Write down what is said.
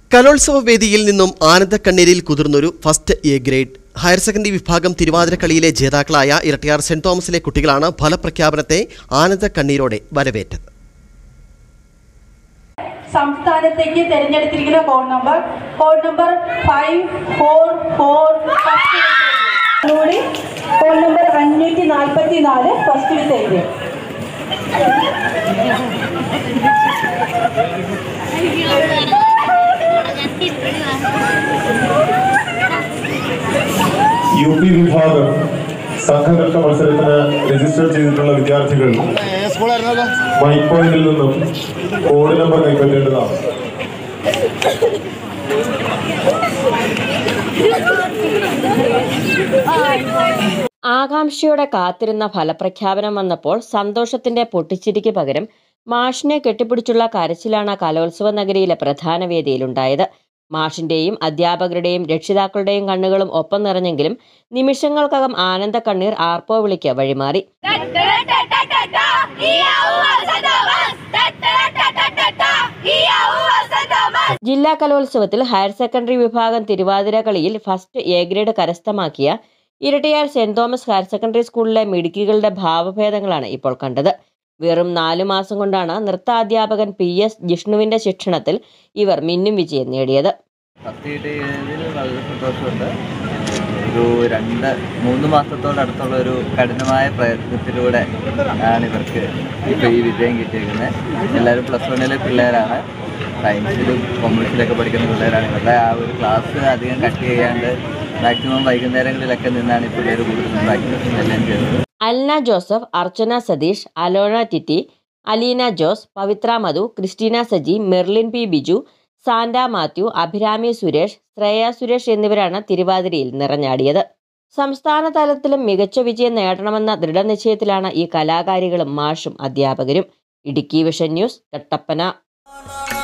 കലോത്സവ വേദിയിൽ നിന്നും ആനന്ദക്കണ്ണീരിൽ കുതിർന്നൊരു first A grade higher secondary വിഭാഗം തിരുവാതിരക്കളിയിലെ ജേതാക്കളായ ഇരട്ടിയാർ സെന്റ് തോമസിലെ കുട്ടികളാണ് ഫലപ്രഖ്യാപനത്തെ ആനന്ദക്കണ്ണീരോടെ വരവേറ്റത് സംസ്ഥാനത്തേക്ക് തിരഞ്ഞെടുത്തിരിക്കുന്ന code number code number five four four കൂടി കോഡ് നമ്പർ അഞ്ഞൂറ്റി നാൽപ്പത്തി നാല് ഫസ്റ്റ് വിത്ത് യു പി വിഭാഗം സംഘനൃത്ത മത്സരത്തിന് രജിസ്റ്റർ ചെയ്തിട്ടുള്ള വിദ്യാർത്ഥികൾ മൈക്ക് പോയിന്റിൽ നിന്നും കോഡ് നമ്പർ കൈപ്പറ്റേണ്ടതാണ് ആകാംക്ഷയോടെ കാത്തിരുന്ന ഫലപ്രഖ്യാപനം വന്നപ്പോൾ സന്തോഷത്തിന്റെ പൊട്ടിച്ചിരിക്ക് പകരം മാഷിനെ കെട്ടിപ്പിടിച്ചുള്ള കരച്ചിലാണ് കലോത്സവ നഗരിയിലെ പ്രധാന വേദിയിലുണ്ടായത് മാഷിന്റെയും അധ്യാപകരുടെയും രക്ഷിതാക്കളുടെയും കണ്ണുകളും ഒപ്പം നിറഞ്ഞെങ്കിലും നിമിഷങ്ങൾക്കകം ആനന്ദ കണ്ണീർ ആർപ്പോ വിളിക്ക് വഴിമാറി ജില്ലാ കലോത്സവത്തിൽ ഹയർ സെക്കൻഡറി വിഭാഗം തിരുവാതിര കളിയിൽ ഫസ്റ്റ് എ ഗ്രേഡ് കരസ്ഥമാക്കിയ Erattayar Saint Thomas higher secondary സ്കൂളിലെ മിടുക്കികളുടെ ഭാവഭേദങ്ങളാണ് ഇപ്പോൾ കണ്ടത് വെറും നാലു മാസം കൊണ്ടാണ് നൃത്താധ്യാപകൻ പി എസ് ജിഷ്ണുവിന്റെ ശിക്ഷണത്തിൽ ഇവർ മിന്നും വിജയം നേടിയത് ഫസ്റ്റ് കിട്ടിയതിൽ വളരെ സന്തോഷമുണ്ട് ഒരു രണ്ട് മൂന്ന് മാസത്തോടടുത്തുള്ള ഒരു കഠിനമായ പ്രയത്നത്തിലൂടെ ആണ് ഇവർക്ക് ഇപ്പോൾ ഈ വിജയം കിട്ടിയിരിക്കുന്നത് എല്ലാവരും പ്ലസ് വണ്ണിലെ പിള്ളേരാണ് സയൻസിലും കൊമേഴ്സിലൊക്കെ പഠിക്കുന്ന പിള്ളേരാണ് ഇവരുടെ ആ ഒരു ക്ലാസ് അധികം കട്ട് ചെയ്യാണ്ട് മാക്സിമം വൈകുന്നേരങ്ങളിലൊക്കെ നിന്നാണ് ഈ പിള്ളേർ കൂടുതലും പ്രാക്ടീസും എല്ലാം ചെയ്തത് Alna Joseph Archana Satheesh Alona Titty Aleena Jose Pavithra Madhu Christina Saji Merlin P Biju Santa Mathew Abhirami Suresh Shreya Suresh എന്നിവരാണ് തിരുവാതിരയിൽ നിറഞ്ഞാടിയത് സംസ്ഥാന തലത്തിലും മികച്ച വിജയം നേടണമെന്ന ദൃഢനിശ്ചയത്തിലാണ് ഈ കലാകാരികളും മാഷും അധ്യാപകരും ഇടുക്കി വിഷൻ ന്യൂസ് കട്ടപ്പന